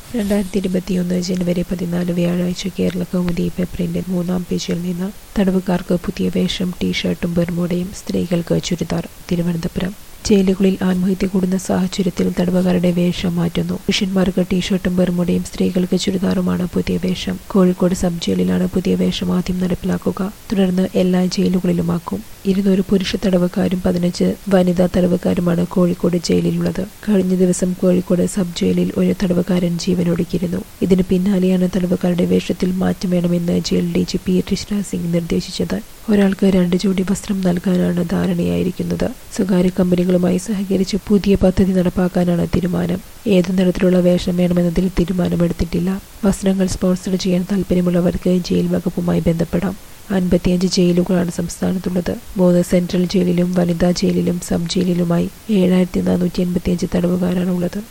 രണ്ടായിരത്തി ഇരുപത്തിയൊന്ന് ജനുവരി പതിനാല് വ്യാഴാഴ്ച കേരള കൗമുദി പേപ്പറിന്റെ മൂന്നാം പേജിൽ നിന്ന് തടവുകാർക്ക് പുതിയ വേഷം ടീഷർട്ടും ബെർമുടയും സ്ത്രീകൾക്ക് ചുരിദാർ തിരുവനന്തപുരം ജയിലുകളിൽ ആത്മഹത്യ കൂടുന്ന സാഹചര്യത്തിൽ തടവുകാരുടെ വേഷം മാറ്റുന്നു പുരുഷന്മാർക്ക് ടീഷർട്ടും ബെർമുടയും സ്ത്രീകൾക്ക് ചുരിദാറുമാണ് പുതിയ വേഷം കോഴിക്കോട് സബ് ജയിലിലാണ് പുതിയ വേഷം ആദ്യം നടപ്പിലാക്കുക തുടർന്ന് എല്ലാ ജയിലുകളിലുമാക്കും ഇരുന്നൂറ് പുരുഷ തടവുകാരും പതിനഞ്ച് വനിതാ തടവുകാരുമാണ് കോഴിക്കോട് ജയിലിലുള്ളത് കഴിഞ്ഞ ദിവസം കോഴിക്കോട് സബ് ജയിലിൽ ഒരു തടവുകാരൻ ജീവനൊടുക്കിയിരുന്നു ഇതിന് പിന്നാലെയാണ് തടവുകാരുടെ വേഷത്തിൽ മാറ്റം വേണമെന്ന് jail D G P Rishiraj Singh നിർദ്ദേശിച്ചത് ഒരാൾക്ക് രണ്ട് ജോഡി വസ്ത്രം നൽകാനാണ് ധാരണയായിരിക്കുന്നത് സ്വകാര്യ കമ്പനികളുമായി സഹകരിച്ച് പുതിയ പദ്ധതി നടപ്പാക്കാനാണ് തീരുമാനം ഏതു തരത്തിലുള്ള വേഷം വേണമെന്നതിൽ തീരുമാനമെടുത്തിട്ടില്ല വസ്ത്രങ്ങൾ സ്പോൺസർ ചെയ്യാൻ താല്പര്യമുള്ളവർക്ക് ജയിൽ വകുപ്പുമായി ബന്ധപ്പെടാം അൻപത്തിയഞ്ച് ജയിലുകളാണ് സംസ്ഥാനത്തുള്ളത് മൂന്ന് സെൻട്രൽ ജയിലിലും വനിതാ ജയിലിലും സബ് ജയിലിലുമായി ഏഴായിരത്തി നാനൂറ്റി എൺപത്തിയഞ്ച് തടവുകാരാണ് ഉള്ളത്